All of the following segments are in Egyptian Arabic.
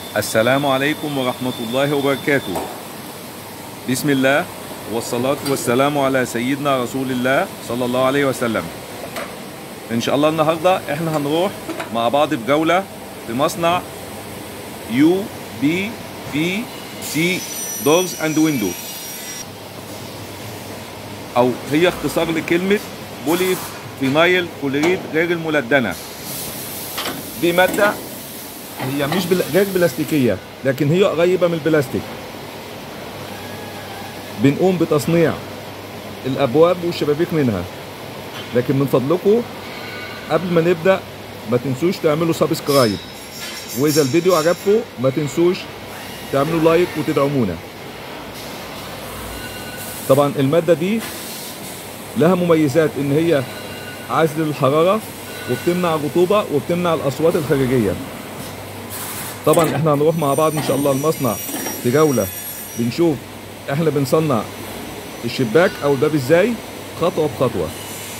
السلام عليكم ورحمة الله وبركاته بسم الله والصلاة والسلام على سيدنا رسول الله صلى الله عليه وسلم إن شاء الله النهاردة إحنا هنروح مع بعض بجولة في مصنع يو بي بي سي دورز اند ويندو أو هي اختصار لكلمة بولي فينايل كلوريد غير الملدنة دي مادة هي مش بل... غير بلاستيكية لكن هي قريبة من البلاستيك بنقوم بتصنيع الأبواب والشبابيك منها لكن من فضلكم قبل ما نبدأ ما تنسوش تعملوا سبسكرايب وإذا الفيديو عجبكم ما تنسوش تعملوا لايك وتدعمونا طبعا المادة دي لها مميزات ان هي عازلة للحرارة وبتمنع الرطوبة وبتمنع الأصوات الخارجية طبعا احنا هنروح مع بعض ان شاء الله المصنع في جولة بنشوف احنا بنصنع الشباك او الباب ازاي خطوة بخطوة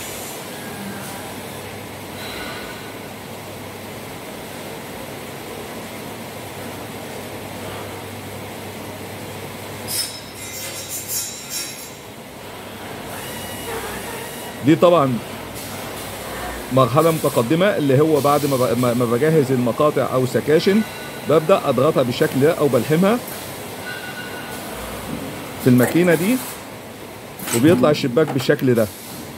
دي طبعا مرحلة متقدمة اللي هو بعد ما ب- ما ما بجهز المقاطع أو السكاشن ببدأ أضغطها بالشكل ده أو بلحمها في الماكينة دي وبيطلع الشباك بالشكل ده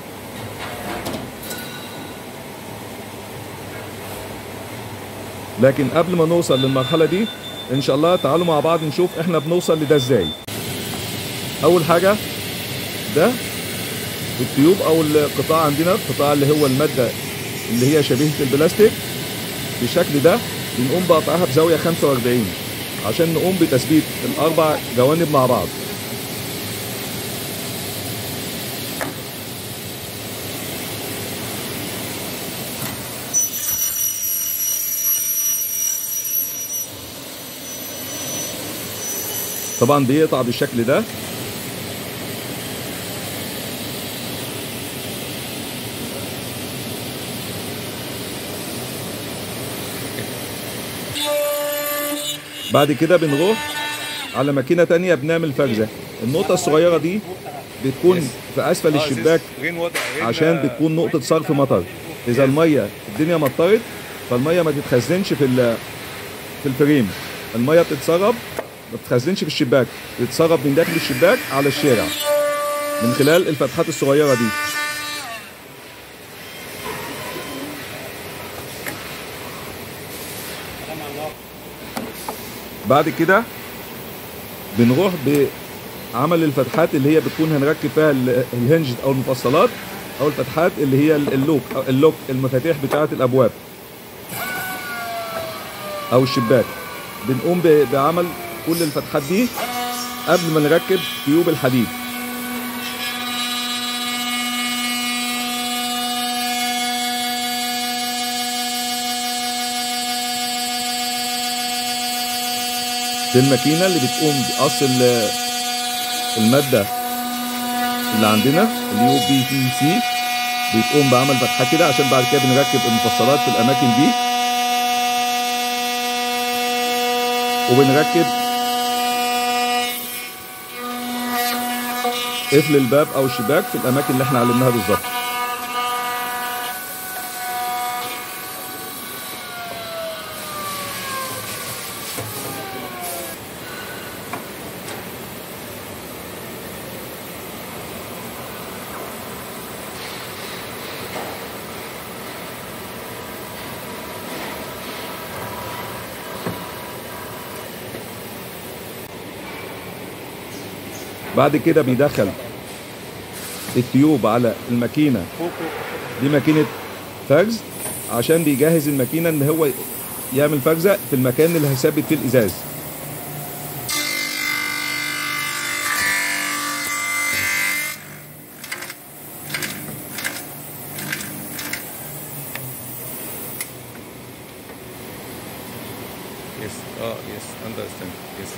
لكن قبل ما نوصل للمرحلة دي إن شاء الله تعالوا مع بعض نشوف إحنا بنوصل لده إزاي أول حاجة ده التيوب او القطاع عندنا القطاع اللي هو الماده اللي هي شبيهه البلاستيك بالشكل ده بنقوم بقطعها بزاويه 45 عشان نقوم بتثبيت الاربع جوانب مع بعض طبعا بيقطع بالشكل ده بعد كده بنروح على ماكينة تانية بنعمل فرزة النقطة الصغيرة دي بتكون في أسفل الشباك عشان بتكون نقطة صرف مطر إذا المية الدنيا مطرت فالمية ما تتخزنش في ال- في الفريم المية بتتسرب ما بتتخزنش في الشباك بتتسرب من داخل الشباك على الشارع من خلال الفتحات الصغيرة دي بعد كده بنروح بعمل الفتحات اللي هي بتكون هنركب فيها ال- الهنج او المفصلات او الفتحات اللي هي ال- اللوك أو اللوك المفاتيح بتاعه الابواب او الشباك بنقوم ب- بعمل كل الفتحات دي قبل ما نركب تيوب الحديد دي الماكينه اللي بتقوم بقص ال- الماده اللي عندنا اليو بي تي سي بتقوم بعمل فتحه كده عشان بعد كده بنركب المفصلات في الاماكن دي وبنركب قفل الباب او الشباك في الاماكن اللي احنا علمناها بالظبط بعد كده بيدخل التيوب على الماكينه دي ماكينه فرز عشان بيجهز الماكينه ان هو يعمل فرزه في المكان اللي هيثبت فيه الازاز Yes. Oh, yes. Understand. Yes.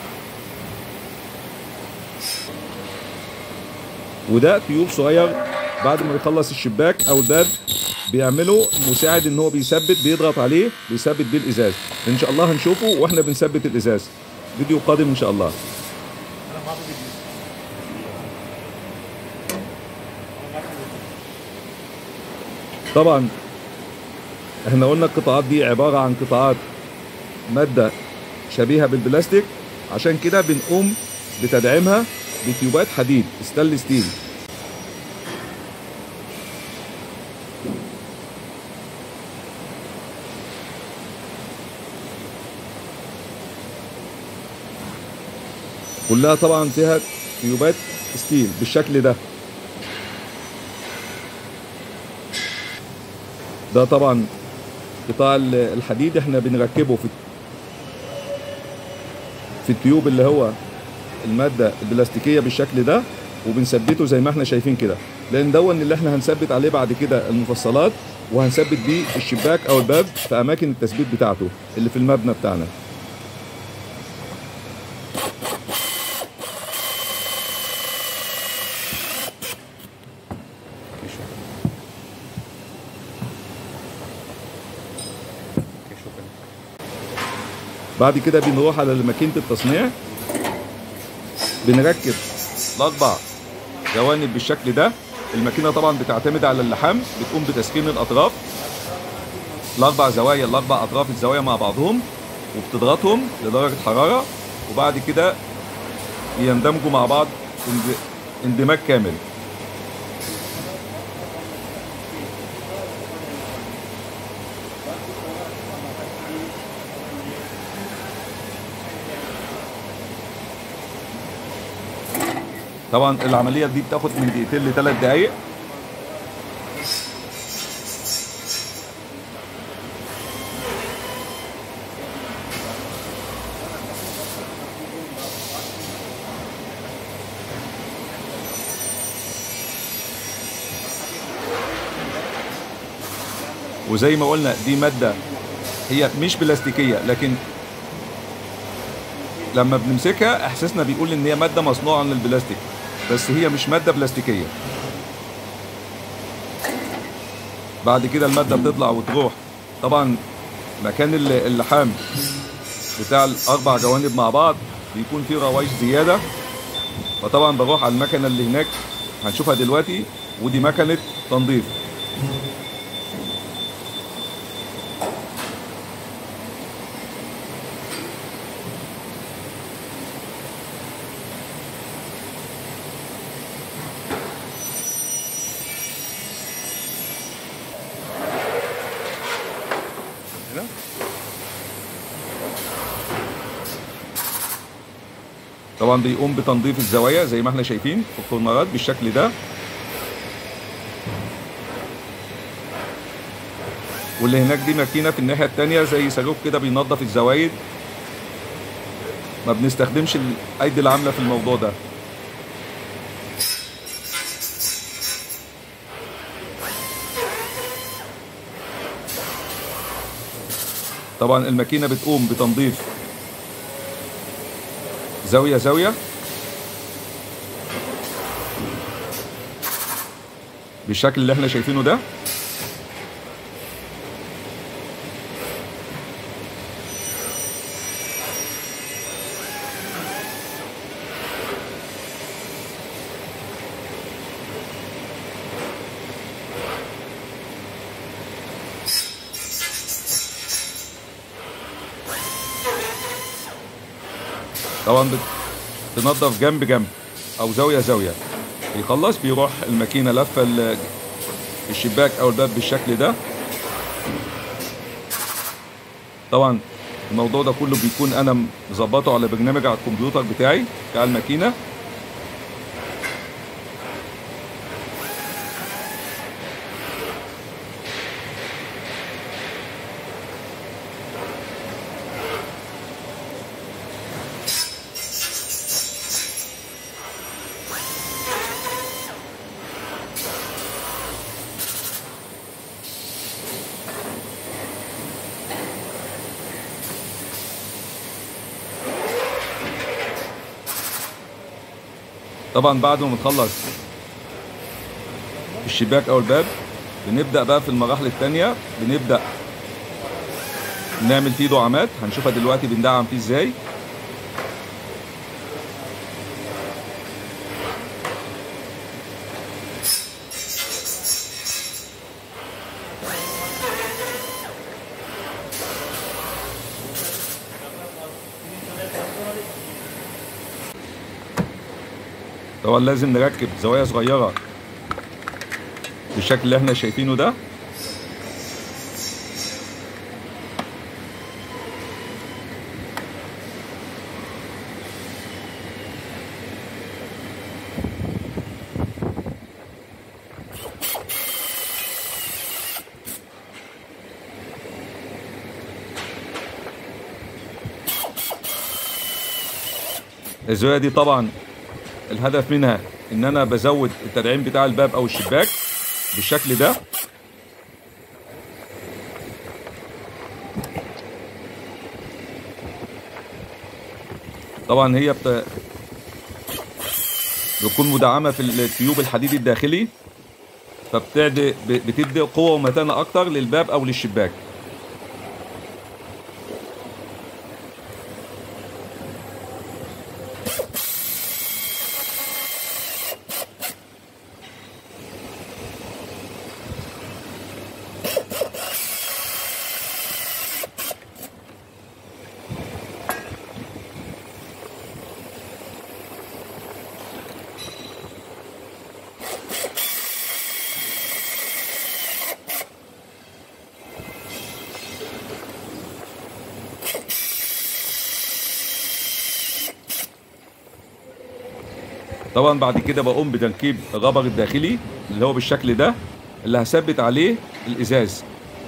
وده تيوب صغير بعد ما يخلص الشباك او الباب بيعمله مساعد ان هو بيثبت بيضغط عليه بيثبت بيه الازاز ان شاء الله هنشوفه واحنا بنثبت الازاز فيديو قادم ان شاء الله طبعا احنا قلنا القطاعات دي عبارة عن قطاعات مادة شبيهة بالبلاستيك عشان كده بنقوم بتدعيمها بتيوبات حديد ستانلس ستيل كلها طبعا فيها تيوبات ستيل بالشكل ده ده طبعا قطاع ال- الحديد احنا بنركبه في في التيوب اللي هو المادة البلاستيكية بالشكل ده وبنثبته زي ما احنا شايفين كده لان دون اللي احنا هنثبت عليه بعد كده المفصلات وهنثبت بيه الشباك او الباب في اماكن التثبيت بتاعته اللي في المبنى بتاعنا Okay, شكرا. Okay, شكرا. بعد كده بنروح على ماكينة التصنيع بنركب الأربع جوانب بالشكل ده الماكينة طبعا بتعتمد على اللحام بتقوم بتسخين الأطراف الأربع زوايا الأربع أطراف الزوايا مع بعضهم وبتضغطهم لدرجة حرارة وبعد كده يندمجوا مع بعض اند- اندماج كامل طبعا العملية دي بتاخد من دقيقتين لثلاث دقايق وزي ما قلنا دي مادة هي مش بلاستيكية لكن لما بنمسكها احساسنا بيقول ان هي ماده مصنوعه من البلاستيك بس هي مش ماده بلاستيكيه بعد كده الماده بتطلع وتروح طبعا مكان الل- اللحام بتاع الاربع جوانب مع بعض بيكون فيه روايش زياده فطبعا بروح على المكنه اللي هناك هنشوفها دلوقتي ودي مكنه تنظيف هنا طبعا بيقوم بتنظيف الزوايا زي ما احنا شايفين في الكورنرات بالشكل ده واللي هناك دي ماكينه في الناحيه التانية زي صاروخ كده بينظف الزوايد ما بنستخدمش الايدي العامله في الموضوع ده طبعا الماكينه بتقوم بتنظيف زاويه زاويه بالشكل اللي احنا شايفينه ده طبعا بت- تنظف جنب جنب او زاويه زاويه يخلص بيروح الماكينه لفه ال- الشباك او الباب بالشكل ده طبعا الموضوع ده كله بيكون انا مظبطه على برنامج على الكمبيوتر بتاعي بتاع الماكينه طبعا بعد ما بنخلص الشباك او الباب بنبدا بقى في المراحل الثانيه بنبدا نعمل فيه دعامات هنشوفها دلوقتي بندعم فيه ازاي طبعا لازم نركب زوايا صغيره بالشكل اللي احنا شايفينه ده الزوايا دي طبعا الهدف منها ان انا بزود التدعيم بتاع الباب او الشباك بالشكل ده طبعا هي بت... بتكون مدعمه في التيوب الحديد الداخلي فبتدي بتدي قوه ومتانه اكتر للباب او للشباك طبعا بعد كده بقوم بتركيب الرابر الداخلي اللي هو بالشكل ده اللي هثبت عليه الازاز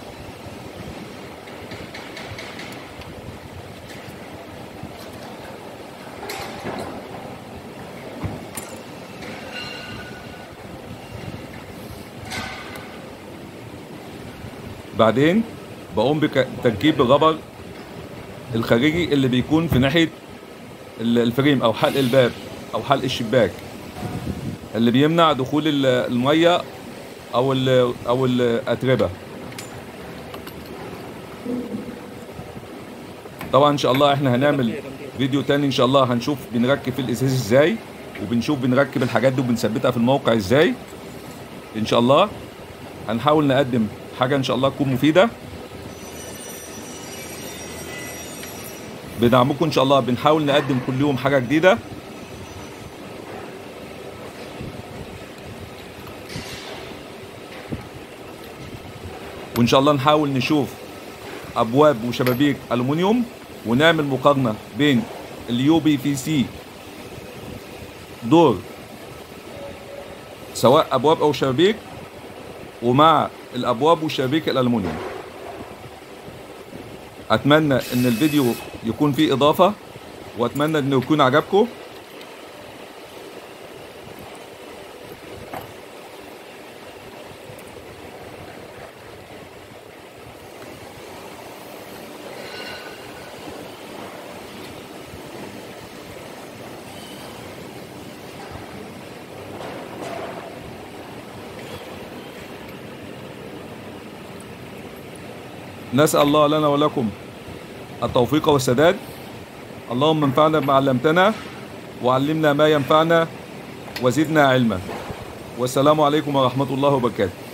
بعدين بقوم بتركيب الرابر الخارجي اللي بيكون في ناحيه الفريم او حلق الباب او حلق الشباك اللي بيمنع دخول الميه او ال او الاتربه طبعا ان شاء الله احنا هنعمل فيديو تاني ان شاء الله هنشوف بنركب في الازاز ازاي وبنشوف بنركب الحاجات دي وبنثبتها في الموقع ازاي ان شاء الله هنحاول نقدم حاجه ان شاء الله تكون مفيده بدعمكم ان شاء الله بنحاول نقدم كل يوم حاجه جديده وان شاء الله نحاول نشوف ابواب وشبابيك الومنيوم ونعمل مقارنه بين اليو بي في سي دور سواء ابواب او شبابيك ومع الابواب والشبابيك الالومنيوم اتمنى ان الفيديو يكون فيه اضافه واتمنى انه يكون عجبكم نسأل الله لنا ولكم التوفيق والسداد اللهم انفعنا بما علمتنا وعلمنا ما ينفعنا وزدنا علما والسلام عليكم ورحمة الله وبركاته